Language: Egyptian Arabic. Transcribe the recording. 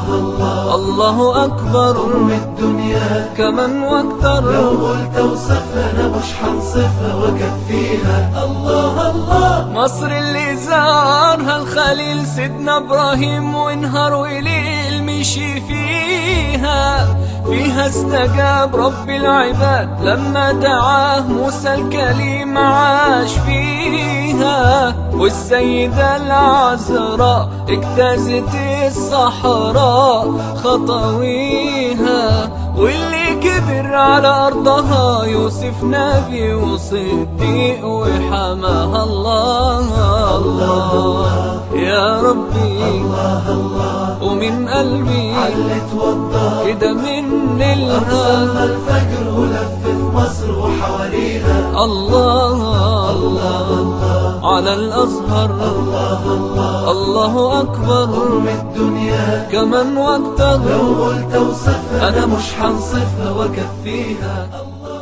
الله الله الله أكبر أم الدنيا كمن لو واكتر قلت اوصفها انا مش حنصفها واكفيها الله الله مصر اللي زارها الخليل سيدنا ابراهيم ونهار وليل مشي فيها فيها استجاب رب العباد لما دعاه موسى الكليم عاش فيها والسيدة العذراء اجتازت الصحراء خطويها واللي كبر على أرضها يوسف نبي وصديق وحماها الله الله يا ربي الله الله ومن قلبي علت وضى كده من صلى الها الفجر ولف في مصر وحواليها الله الله على الأزهر الله الله الله أكبر أم الدنيا كمن واكتر لو قلت اوصفها انا مش حنصفها واكفيها الله